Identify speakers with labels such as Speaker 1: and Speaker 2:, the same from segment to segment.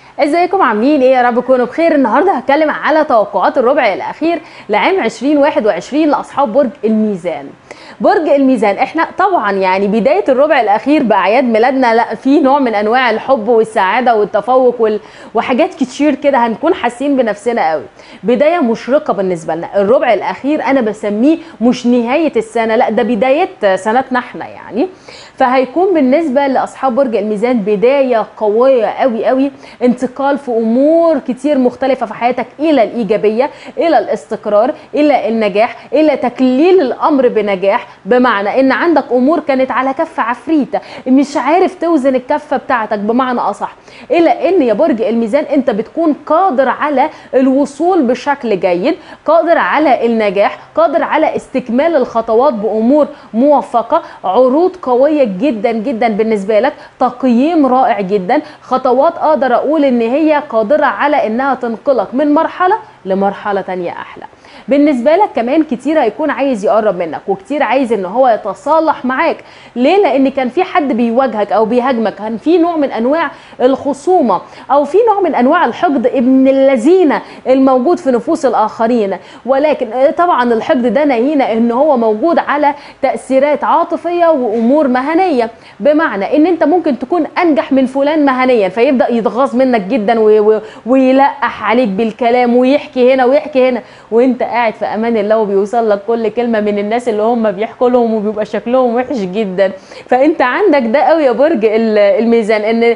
Speaker 1: ازيكم عاملين ايه يا رب تكونوا بخير النهارده هتكلم على توقعات الربع الاخير لعام 2021 لاصحاب برج الميزان برج الميزان احنا طبعا يعني بدايه الربع الاخير باعياد ميلادنا لا في نوع من انواع الحب والسعاده والتفوق وال... وحاجات كتير كده هنكون حاسين بنفسنا قوي بدايه مشرقه بالنسبه لنا الربع الاخير انا بسميه مش نهايه السنه لا ده بدايه سنتنا احنا يعني فهيكون بالنسبه لاصحاب برج الميزان بدايه قويه قوي قوي انتقال في امور كتير مختلفه في حياتك الى الايجابيه الى الاستقرار الى النجاح الى تكليل الامر بنجاح بمعنى ان عندك امور كانت على كف عفريته مش عارف توزن الكفه بتاعتك بمعنى اصح الى ان يا برج الميزان انت بتكون قادر على الوصول بشكل جيد قادر على النجاح قادر على استكمال الخطوات بامور موفقه عروض قويه جدا جدا بالنسبه لك تقييم رائع جدا خطوات اقدر اقول ان هي قادره على انها تنقلك من مرحله لمرحله تانية احلى بالنسبه لك كمان كتير هيكون عايز يقرب منك وكتير عايز ان هو يتصالح معاك ليه لان كان في حد بيواجهك او بيهاجمك كان في نوع من انواع الخصومه او في نوع من انواع الحقد ابن اللذينه الموجود في نفوس الاخرين ولكن طبعا الحقد ده نهينا ان هو موجود على تاثيرات عاطفيه وامور مهنيه بمعنى ان انت ممكن تكون انجح من فلان مهنيا فيبدا يتغاظ منك جدا ويلقح عليك بالكلام ويحكي هنا ويحكي هنا وانت قاعد في امان الله وبيوصل لك كل كلمه من الناس اللي هم بيحكوا لهم وبيبقى شكلهم وحش جدا فانت عندك ده قوي يا برج الميزان ان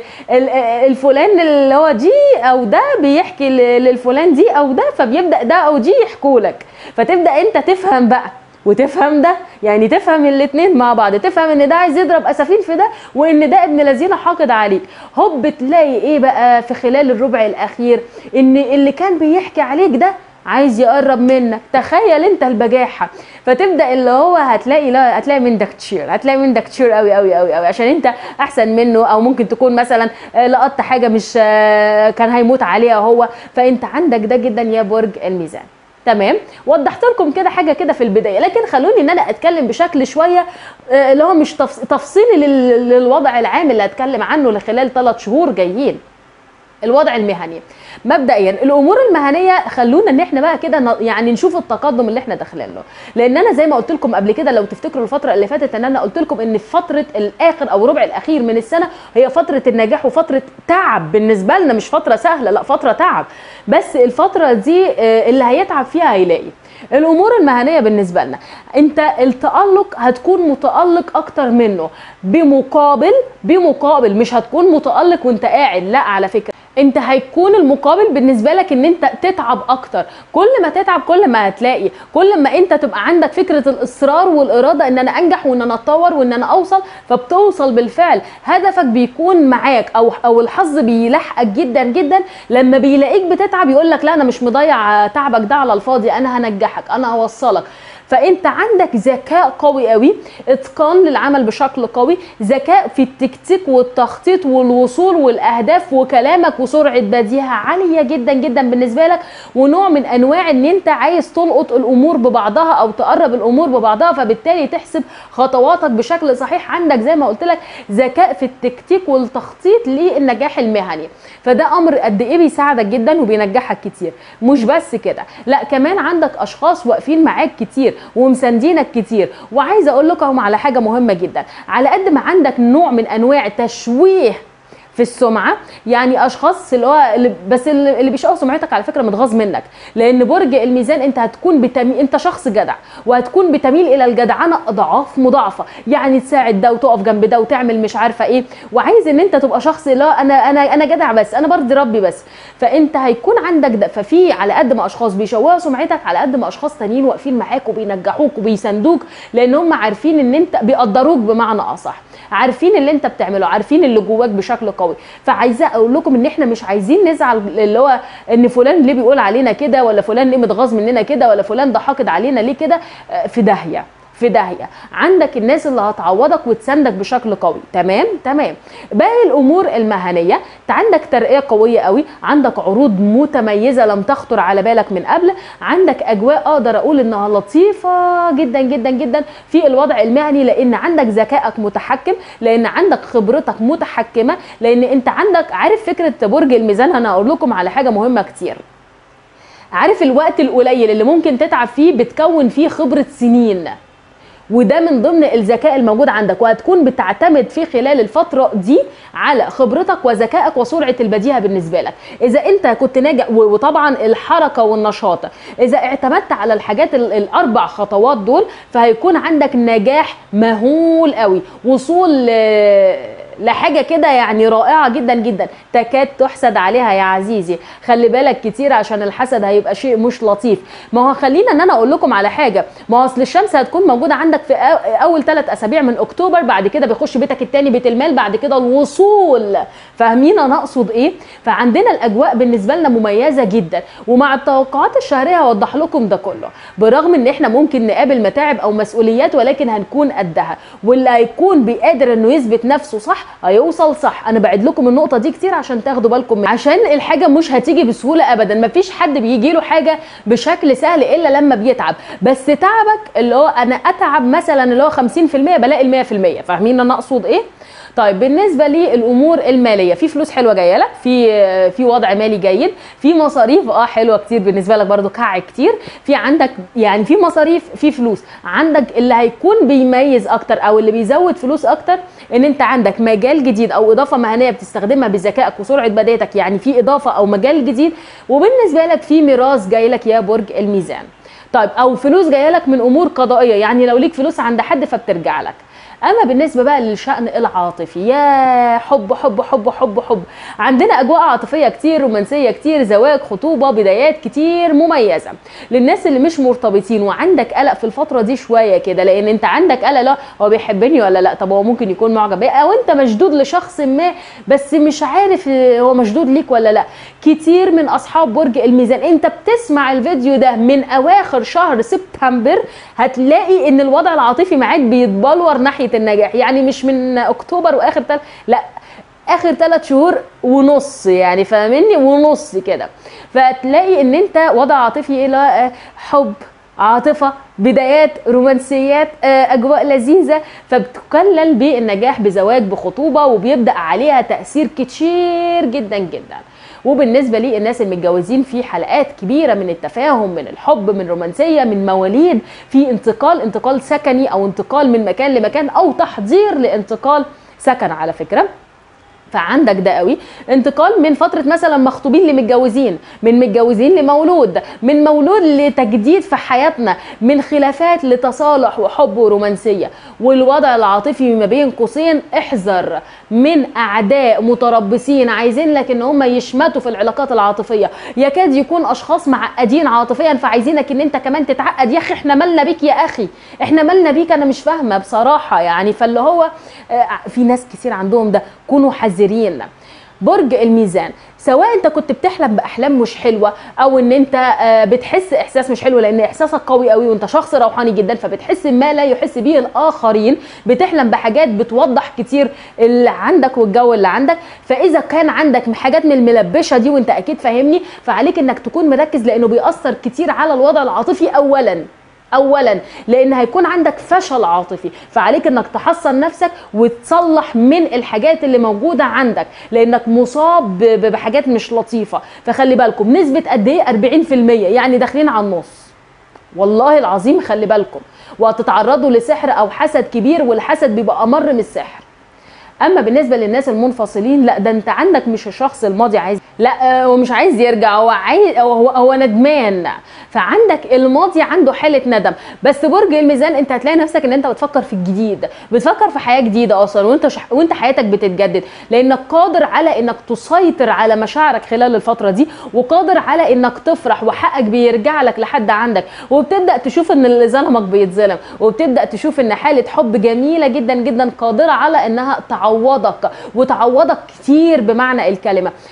Speaker 1: الفلان اللي هو دي او ده بيحكي للفلان دي او ده فبيبدا ده او دي يحكوا لك فتبدا انت تفهم بقى وتفهم ده يعني تفهم الاثنين مع بعض تفهم ان ده عايز يضرب اسفين في ده وان ده ابن لذينه حاقد عليك هوب تلاقي ايه بقى في خلال الربع الاخير ان اللي كان بيحكي عليك ده عايز يقرب منك تخيل انت البجاحه فتبدا اللي هو هتلاقي لا هتلاقي منك كتير هتلاقي منك كتير قوي قوي قوي قوي عشان انت احسن منه او ممكن تكون مثلا لقطت حاجه مش كان هيموت عليها هو فانت عندك ده جدا يا برج الميزان تمام وضحت لكم كده حاجه كده في البدايه لكن خلوني ان انا اتكلم بشكل شويه اللي هو مش تفصيلي للوضع العام اللي هتكلم عنه لخلال ثلاث شهور جايين الوضع المهني مبدئيا الامور المهنيه خلونا ان احنا بقى كده يعني نشوف التقدم اللي احنا داخلين له لان انا زي ما قلت لكم قبل كده لو تفتكروا الفتره اللي فاتت ان انا قلت لكم ان في فتره الاخر او ربع الاخير من السنه هي فتره النجاح وفتره تعب بالنسبه لنا مش فتره سهله لا فتره تعب بس الفتره دي اللي هيتعب فيها هيلاقي الامور المهنيه بالنسبه لنا انت التالق هتكون متالق اكتر منه بمقابل بمقابل مش هتكون متالق وانت قاعد لا على فكره انت هيكون المقابل بالنسبه لك ان انت تتعب اكتر كل ما تتعب كل ما هتلاقي كل ما انت تبقى عندك فكره الاصرار والاراده ان انا انجح وان انا اتطور وان انا اوصل فبتوصل بالفعل هدفك بيكون معاك او او الحظ بيلحقك جدا جدا لما بيلاقيك بتتعب يقول لك لا انا مش مضيع تعبك ده على الفاضي انا هنجحك انا هوصلك فانت عندك ذكاء قوي قوي اتقان للعمل بشكل قوي ذكاء في التكتيك والتخطيط والوصول والاهداف وكلامك وسرعه بديهه عاليه جدا جدا بالنسبه لك ونوع من انواع ان انت عايز تلقط الامور ببعضها او تقرب الامور ببعضها فبالتالي تحسب خطواتك بشكل صحيح عندك زي ما قلت لك ذكاء في التكتيك والتخطيط للنجاح المهني فده امر قد ايه بيساعدك جدا وبينجحك كتير مش بس كده لا كمان عندك اشخاص واقفين معاك كتير ومساندينك كتير وعايزه اقول لكم على حاجه مهمه جدا على قد ما عندك نوع من انواع تشويه في السمعه يعني اشخاص اللي هو اللي بس اللي بيشقوا سمعتك على فكره متغاظ منك لان برج الميزان انت هتكون بتميل انت شخص جدع وهتكون بتميل الى الجدعنه اضعاف مضاعفه يعني تساعد ده وتقف جنب ده وتعمل مش عارفه ايه وعايز ان انت تبقى شخص لا انا انا انا جدع بس انا برضي ربي بس فانت هيكون عندك ده ففي على قد ما اشخاص بيشوهوا سمعتك على قد ما اشخاص تانيين واقفين معاك وبينجحوك وبيساندوك لان هم عارفين ان انت بيقدروك بمعنى اصح عارفين اللي انت بتعمله عارفين اللي جواك بشكل قوي فعايزه اقول لكم ان احنا مش عايزين نزعل اللي هو ان فلان ليه بيقول علينا كده ولا فلان ليه متغاظ مننا كده ولا فلان ده حاقد علينا ليه كده في داهيه في داهيه عندك الناس اللي هتعوضك وتساندك بشكل قوي تمام تمام باقي الامور المهنيه انت عندك ترقيه قويه قوي عندك عروض متميزه لم تخطر على بالك من قبل عندك اجواء اقدر اقول انها لطيفه جدا جدا جدا في الوضع المهني لان عندك ذكائك متحكم لان عندك خبرتك متحكمه لان انت عندك عارف فكره برج الميزان انا اقول لكم على حاجه مهمه كتير عارف الوقت القليل اللي ممكن تتعب فيه بتكون فيه خبره سنين وده من ضمن الذكاء الموجود عندك وهتكون بتعتمد في خلال الفترة دي على خبرتك وذكائك وسرعة البديهة بالنسبة لك إذا أنت كنت ناجح وطبعا الحركة والنشاط إذا اعتمدت على الحاجات الأربع خطوات دول فهيكون عندك نجاح مهول قوي وصول لحاجه كده يعني رائعه جدا جدا تكاد تحسد عليها يا عزيزي خلي بالك كتير عشان الحسد هيبقى شيء مش لطيف ما هو خلينا ان انا اقول لكم على حاجه ما هو اصل الشمس هتكون موجوده عندك في اول ثلاث اسابيع من اكتوبر بعد كده بيخش بيتك الثاني بيت المال بعد كده الوصول فاهمين انا اقصد ايه فعندنا الاجواء بالنسبه لنا مميزه جدا ومع التوقعات الشهريه هوضح لكم ده كله برغم ان احنا ممكن نقابل متاعب او مسؤوليات ولكن هنكون قدها واللي هيكون بيقدر انه يثبت نفسه صح هيوصل صح انا بعد لكم النقطه دي كتير عشان تاخدوا بالكم من عشان الحاجه مش هتيجي بسهوله ابدا مفيش حد بيجي له حاجه بشكل سهل الا لما بيتعب بس تعبك اللي هو انا اتعب مثلا اللي هو 50% بلاقي ال 100% فاهمين انا اقصد ايه طيب بالنسبه للامور الماليه في فلوس حلوه جايه لك في في وضع مالي جيد في مصاريف اه حلوه كتير بالنسبه لك برده كع كتير في عندك يعني في مصاريف في فلوس عندك اللي هيكون بيميز اكتر او اللي بيزود فلوس اكتر ان انت عندك مجال جديد او اضافه مهنيه بتستخدمها بذكائك وسرعه بدايتك يعني في اضافه او مجال جديد وبالنسبه لك في ميراث جاي لك يا برج الميزان طيب او فلوس جايه لك من امور قضائيه يعني لو ليك فلوس عند حد فبترجع لك اما بالنسبه بقى للشان العاطفي يا حب حب حب حب حب عندنا اجواء عاطفيه كتير رومانسيه كتير زواج خطوبه بدايات كتير مميزه للناس اللي مش مرتبطين وعندك قلق في الفتره دي شويه كده لان انت عندك قلق لا هو بيحبني ولا لا طب هو ممكن يكون معجب بيا او انت مشدود لشخص ما بس مش عارف هو مشدود ليك ولا لا كتير من اصحاب برج الميزان انت بتسمع الفيديو ده من اواخر شهر سبتمبر هتلاقي ان الوضع العاطفي معاك بيتبلور ناحيه النجاح يعني مش من اكتوبر واخر تل... لا اخر ثلاث شهور ونص يعني فاهمني ونص كده فتلاقي ان انت وضع عاطفي الى حب عاطفة بدايات رومانسيات أجواء لذيذة فبتكلل بالنجاح بزواج بخطوبة وبيبدأ عليها تأثير كتير جدا جدا وبالنسبه للناس المتجوزين في حلقات كبيره من التفاهم من الحب من رومانسيه من مواليد في انتقال انتقال سكني او انتقال من مكان لمكان او تحضير لانتقال سكن على فكره فعندك ده قوي انتقال من فتره مثلا مخطوبين لمتجوزين من متجوزين لمولود من مولود لتجديد في حياتنا من خلافات لتصالح وحب ورومانسيه والوضع العاطفي ما بين قوسين احذر من اعداء متربصين عايزين لك ان هم يشمتوا في العلاقات العاطفيه يكاد يكون اشخاص معقدين عاطفيا فعايزينك ان انت كمان تتعقد يا اخي احنا مالنا بيك يا اخي احنا مالنا بيك انا مش فاهمه بصراحه يعني فاللي هو في ناس كتير عندهم ده كونوا حذرين برج الميزان سواء انت كنت بتحلم باحلام مش حلوه او ان انت بتحس احساس مش حلو لان احساسك قوي قوي وانت شخص روحاني جدا فبتحس ما لا يحس به الاخرين بتحلم بحاجات بتوضح كتير اللي عندك والجو اللي عندك فاذا كان عندك حاجات من الملبشه دي وانت اكيد فاهمني فعليك انك تكون مركز لانه بيأثر كتير على الوضع العاطفي اولا اولا لان هيكون عندك فشل عاطفي فعليك انك تحصن نفسك وتصلح من الحاجات اللي موجوده عندك لانك مصاب بحاجات مش لطيفه فخلي بالكم نسبه قد ايه 40% يعني داخلين على النص والله العظيم خلي بالكم وهتتعرضوا لسحر او حسد كبير والحسد بيبقى امر من السحر اما بالنسبه للناس المنفصلين لا ده انت عندك مش الشخص الماضي عايز لا هو مش عايز يرجع هو عايز هو هو ندمان فعندك الماضي عنده حاله ندم بس برج الميزان انت هتلاقي نفسك ان انت بتفكر في الجديد بتفكر في حياه جديده اصلا وانت شح... وانت حياتك بتتجدد لانك قادر على انك تسيطر على مشاعرك خلال الفتره دي وقادر على انك تفرح وحقك بيرجع لك لحد عندك وبتبدا تشوف ان اللي ظلمك بيتظلم وبتبدا تشوف ان حاله حب جميله جدا جدا قادره على انها تعوضك وتعوضك كتير بمعنى الكلمه عشان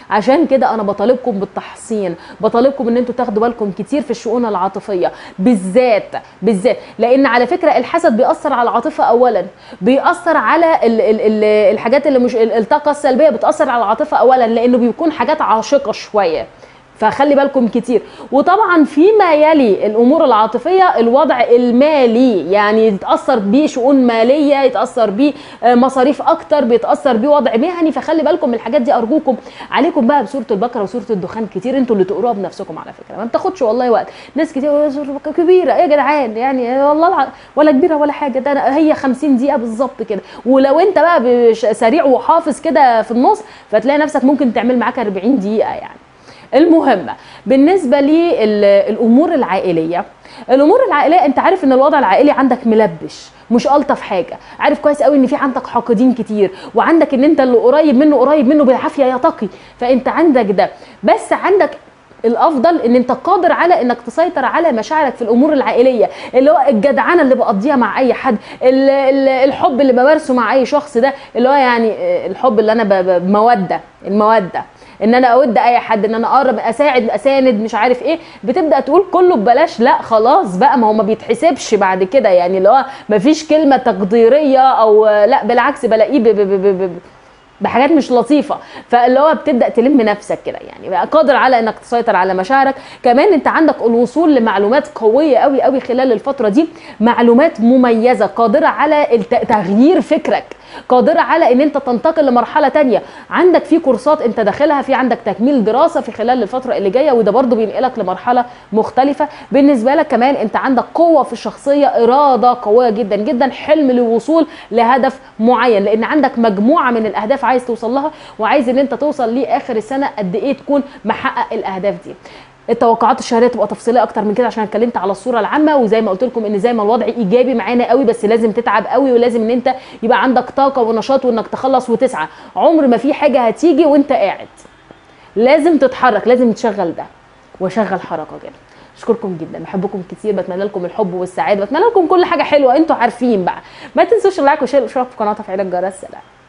Speaker 1: كده انا بطالبكم بالتحصين بطالبكم ان انتوا تاخدوا بالكم كتير في الشؤون العاطفيه بالذات بالذات لان على فكره الحسد بيأثر على العاطفه اولا بيأثر على ال ال ال الحاجات اللي مش ال- الطاقه السلبيه بتأثر على العاطفه اولا لانه بيكون حاجات عاشقه شويه فخلي بالكم كتير وطبعا فيما يلي الامور العاطفيه الوضع المالي يعني يتاثر بيه شؤون ماليه يتاثر بيه آه، مصاريف اكتر بيتاثر بيه وضع مهني فخلي بالكم من الحاجات دي ارجوكم عليكم بقى بسوره البقره وسوره الدخان كتير انتوا اللي تقروها بنفسكم على فكره ما بتاخدش والله وقت ناس كتير يقولوا سورة البقرة كبيره ايه يا جدعان يعني والله الع... ولا كبيره ولا حاجه ده أنا هي 50 دقيقه بالظبط كده ولو انت بقى بش- سريع وحافظ كده في النص فتلاقي نفسك ممكن تعمل معاك 40 دقيقه يعني المهم بالنسبه للامور العائليه الامور العائليه انت عارف ان الوضع العائلي عندك ملبش مش الطف حاجه عارف كويس قوي ان في عندك حاقدين كتير وعندك ان انت اللي قريب منه قريب منه بالعافيه يا تقي فانت عندك ده بس عندك الافضل ان انت قادر على انك تسيطر على مشاعرك في الامور العائليه اللي هو الجدعنه اللي بقضيها مع اي حد ال- ال- الحب اللي بمارسه مع اي شخص ده اللي هو يعني آه، الحب اللي انا ب- ب- بموده الموده ان انا اود اي حد ان انا اقرب اساعد اساند مش عارف ايه بتبدا تقول كله ببلاش لا خلاص بقى ما هو ما بيتحسبش بعد كده يعني اللي هو ما فيش كلمه تقديريه او آه، لا بالعكس بلاقيه ب- ب- ب- ب- ب- بحاجات مش لطيفه فاللي هو بتبدا تلم نفسك كده يعني بقى قادر على انك تسيطر على مشاعرك كمان انت عندك الوصول لمعلومات قويه قوي قوي خلال الفتره دي معلومات مميزه قادره على الت- تغيير فكرك قادره على ان انت تنتقل لمرحله تانية عندك في كورسات انت داخلها في عندك تكميل دراسه في خلال الفتره اللي جايه وده برضو بينقلك لمرحله مختلفه بالنسبه لك كمان انت عندك قوه في الشخصيه اراده قويه جدا جدا حلم للوصول لهدف معين لان عندك مجموعه من الاهداف عايز توصل لها وعايز ان انت توصل لاخر السنه قد ايه تكون محقق الاهداف دي التوقعات الشهريه تبقى تفصيليه اكتر من كده عشان اتكلمت على الصوره العامه وزي ما قلت لكم ان زي ما الوضع ايجابي معانا قوي بس لازم تتعب قوي ولازم ان انت يبقى عندك طاقه ونشاط وانك تخلص وتسعى عمر ما في حاجه هتيجي وانت قاعد لازم تتحرك لازم تشغل ده وشغل حركه كده اشكركم جدا بحبكم كتير بتمنى لكم الحب والسعاده بتمنى لكم كل حاجه حلوه انتوا عارفين بقى ما تنسوش اللايك والشير والاشتراك في القناه وتفعيل الجرس سلام